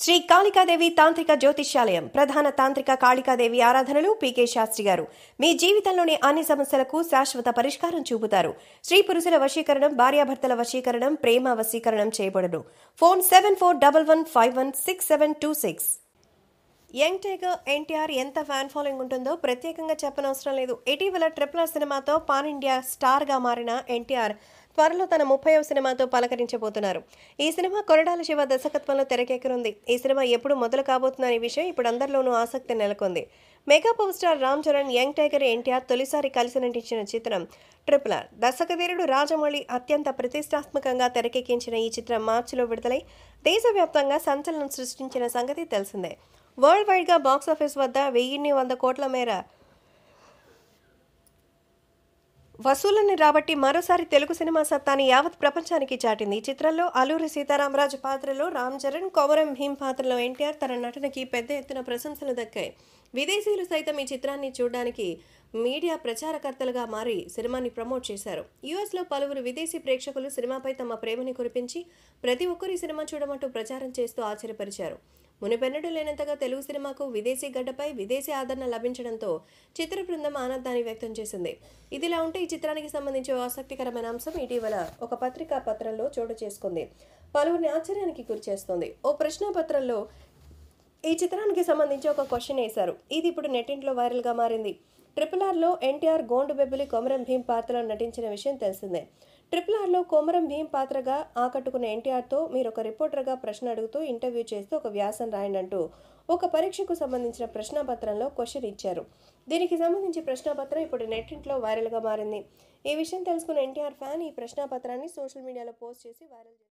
శ్రీ కాళికాదేవి తాంత్రిక జ్యోతిష్యాలయం ప్రధాన తాంత్రిక కాళికాదేవి ఆరాధనలు పీకే శాస్త్రి గారు మీ జీవితంలోని అన్ని సమస్యలకు శాశ్వత పరిష్కారం చూపుతారు స్త్రీ పురుషుల వశీకరణం భార్యాభర్తల వశీకరణం ప్రేమ వశీకరణం చేయబడును phone seven four double one five one six seven two six young tiger NTR ఎంత ఫ్యాన్ ఫాలోయింగ్ ఉంటుందో ప్రత్యేకంగా చెప్పనవసరం లేదు ఇటీవల ట్రిపుల్ ఆర్ సినిమాతో పాన్ ఇండియా స్టార్గా మారిన ఎన్టీఆర్ త్వరలో తన ముప్పైవ సినిమాతో పలకరించబోతున్నారు ఈ సినిమా కొరడాల శివ దర్శకత్వంలో తెరకెక్కనుంది ఈ సినిమా ఎప్పుడు మొదలు కాబోతుందనే విషయం ఇప్పుడు అందరిలోనూ ఆసక్తి నెలకొంది mega power star Ram Charan young tiger NTR తొలిసారి కలిసి నటించిన చిత్రం ట్రిపుల్ ఆర్ దర్శకధీరుడు రాజమౌళి అత్యంత ప్రతిష్టాత్మకంగా తెరకెక్కించిన ఈ చిత్రం మార్చిలో విడుదలై దేశవ్యాప్తంగా సంచలనం సృష్టించిన సంగతి తెలిసిందే వరల్డ్ వైడ్గా బాక్సాఫీస్ వద్ద వెయ్యిన్ని వంద కోట్ల మేర వసూలని రాబట్టి మరోసారి తెలుగు సినిమా సత్తాని యావత్ ప్రపంచానికి చాటింది ఈ చిత్రంలో అల్లూరి సీతారామరాజు పాత్రలో రామ్ చరణ్ కొమరం భీం పాత్రలో ఎన్టీఆర్ తన నటనకి పెద్ద ఎత్తున ప్రశంసలు దక్కాయి విదేశీయులు సైతం ఈ చిత్రాన్ని చూడడానికి మీడియా ప్రచారకర్తలుగా మారి సినిమాని ప్రమోట్ చేశారు యుఎస్లో పలువురు విదేశీ ప్రేక్షకులు సినిమాపై తమ ప్రేమని కురిపించి ప్రతి ఒక్కరు ఈ సినిమా చూడమంటూ ప్రచారం చేస్తూ ఆశ్చర్యపరిచారు మునిపెన్నడూ లేనంతగా తెలుగు సినిమాకు విదేశీ గడ్డపై విదేశీ ఆదరణ లభించడంతో చిత్ర బృందం ఆనందాన్ని వ్యక్తం చేసింది ఇదిలా ఉంటే ఈ చిత్రానికి సంబంధించి ఓ ఆసక్తికరమైన అంశం ఇటీవల ఒక పత్రికా పత్రంలో చోటు చేసుకుంది పలువురిని ఆశ్చర్యానికి గురిచేస్తోంది ఓ ప్రశ్నాపత్రంలో ఈ చిత్రానికి సంబంధించి ఒక క్వశ్చన్ వేశారు ఇది ఇప్పుడు నెట్టింట్లో వైరల్గా మారింది ట్రిపుల్ ఆర్లో ఎన్టీఆర్ గోండు బెబ్బులి కొమరం భీం పాత్రలో నటించిన విషయం తెలిసిందే ట్రిపుల్ ఆర్లో కొమరం భీం పాత్రగా ఆకట్టుకున్న ఎన్టీఆర్తో మీరు ఒక రిపోర్టర్గా ప్రశ్న అడుగుతూ ఇంటర్వ్యూ చేస్తూ ఒక వ్యాసం రాయండి అంటూ ఒక పరీక్షకు సంబంధించిన ప్రశ్నాపత్రంలో క్వశ్చన్ ఇచ్చారు దీనికి సంబంధించి ప్రశ్నాపత్రం ఇప్పుడు నెట్టింట్లో వైరల్గా మారింది ఈ విషయం తెలుసుకున్న ఎన్టీఆర్ ఫ్యాన్ ఈ ప్రశ్నాపత్రాన్ని సోషల్ మీడియాలో పోస్ట్ చేసి వైరల్ చేశారు